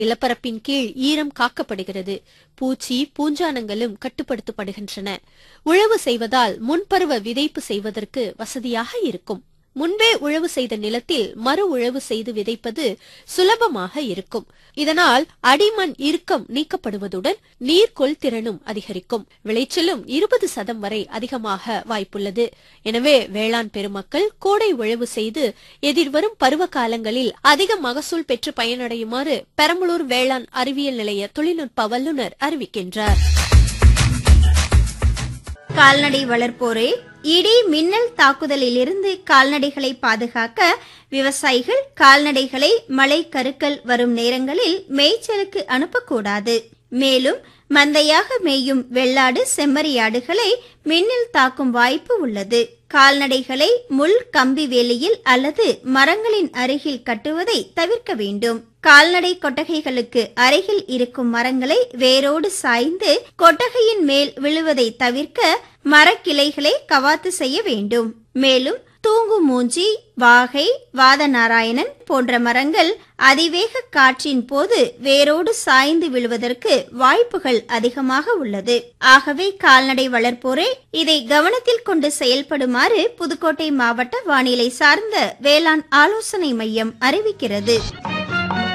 நிலப்பரப்பின் கீழ் ஈரம் காக்கப்படுகிறது பூச்சி பூஞ்சானங்களும் கட்டுப்படுத்தப்படுகின்றன உழவு செய்வதால் முன்பருவ விதைப்பு செய்வதற்கு வசதியாக இருக்கும் முன்பே உழவு செய்த நிலத்தில் மறு உழவு செய்து விதைப்பது சுலபமாக இருக்கும் இதனால் அடிமண் இறுக்கம் நீக்கப்படுவதுடன் நீர் கொள்திறனும் அதிகரிக்கும் விளைச்சலும் இருபது சதம் வரை அதிகமாக வாய்ப்புள்ளது எனவே வேளாண் பெருமக்கள் கோடை உழவு செய்து எதிர்வரும் பருவ காலங்களில் அதிக மகசூல் பெற்று பயனடையுமாறு பெரம்பலூர் வேளாண் அறிவியல் நிலைய தொழில்நுட்ப வல்லுநர் அறிவிக்கின்றார் கால்நடை வளர்ப்போரே இடி மின்னல் தாக்குதலிலிருந்து கால்நடைகளை பாதுகாக்க விவசாயிகள் கால்நடைகளை மழை கருக்கள் வரும் நேரங்களில் மேய்ச்சலுக்கு அனுப்பக்கூடாது மேலும் மந்தையாக மேயும் வெள்ளாடு செம்மறியாடுகளை மின்னல் தாக்கும் வாய்ப்பு உள்ளது கால்நடைகளை முள் கம்பி வேலியில் அல்லது மரங்களின் அருகில் கட்டுவதை தவிர்க்க வேண்டும் கால்நடை கொட்டகைகளுக்கு அருகில் இருக்கும் மரங்களை வேரோடு சாய்ந்து கொட்டகையின் மேல் விழுவதை தவிர்க்க மரக்கிளைகளை கவாத்து செய்ய வேண்டும் மேலும் தூங்கு மூஞ்சி வாகை வாதநாராயணன் போன்ற மரங்கள் அதிவேக காற்றின் போது வேரோடு சாய்ந்து விழுவதற்கு வாய்ப்புகள் அதிகமாக உள்ளது ஆகவே கால்நடை வளர்ப்போரே இதை கவனத்தில் கொண்டு செயல்படுமாறு புதுக்கோட்டை மாவட்ட வானிலை சார்ந்த வேளாண் ஆலோசனை மையம் அறிவிக்கிறது